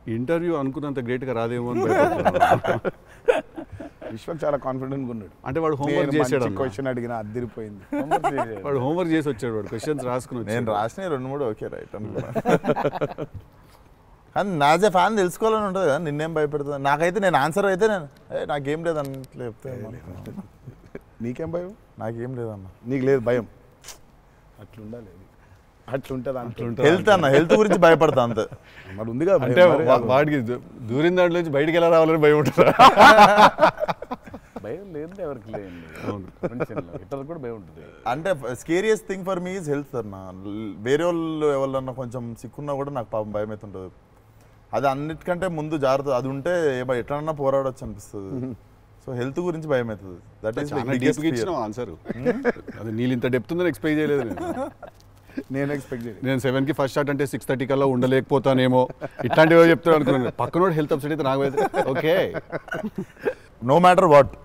Interview అనుకున్నంత గ్రేట్గా రాదేమో అని భయపడుతున్నాను. విశ్వక్ చాలా కాన్ఫిడెంట్ ఉన్నాడు అంటే వాడు హోంవర్క్ చేసాడు అన్న. క్వశ్చన్ అడిగిన అద్దరిపోయింది వాడు హోంవర్క్ చేసి వచ్చాడు వాడు క్వశ్చన్స్ రాసుకుని నేను వచ్చాడు రాసిన రెండు మూడు ఓకే రైట్ అనుకున్నా కానీ నాజే ఫ్యాన్ తెలుసుకోవాలని ఉంటుంది కదా నిన్నేం భయపెడుతుంది నాకైతే నేను ఆన్సర్ అయితే నేను ఏ నాకేం లేదు అన్నట్లు చెప్తే నీకేం భయం నాకేం లేదన్న నీకు లేదు భయం అట్లుండాలి అది. అట్లుంటది అట్లుంటుంది హెల్త్ అన్న హెల్త్ గురించి భయపడతా అంతే మరి ఉంది కదా అంటే భయం మరి. వా- వాడికి దూ- దూరిన దాంట్లో నుంచి బయటికి ఎలా రావాలని భయం ఉంటుంది భయం లేదు ఎవరికి లేదు అవును. ప్రపంచంలో ఇతరులకు కూడా భయం ఉంటుంది అంటే scariest thing for me is health అన్న వేరే వాళ్ళు ఎవరన్నా కొంచెం సిక్కున్నా కూడా నాకు పాపం భయం అవుతుంటుంది అది అన్నిటికంటే ముందు జాగ్రత్త అది ఉంటే ఏమ- ఎట్లన్నా పోరాడొచ్చు అనిపిస్తుంది సో హెల్త్ గురించి భయం అవుతుంది దట్ ఈస్ చాలా డీప్గా ఇచ్చిన ఆన్సర్ అది నీళ్ళు ఇంత డెప్త్ ఉందని ఎక్స్పెక్ట్ చేయలేదు నేను నేను ఎక్స్పెక్ట్ చేయలేదు నేను సెవెన్ కి ఫస్ట్ షాట్ అంటే సిక్స్ థర్టీ కల్లా ఉండలేకపోతానేమో ఇట్లాంటివో చెప్తాను అనుకున్నాను పక్కనోడు హెల్త్ అప్సెట్ అయితే నాకు ఓకే నో మ్యాటర్ వాట్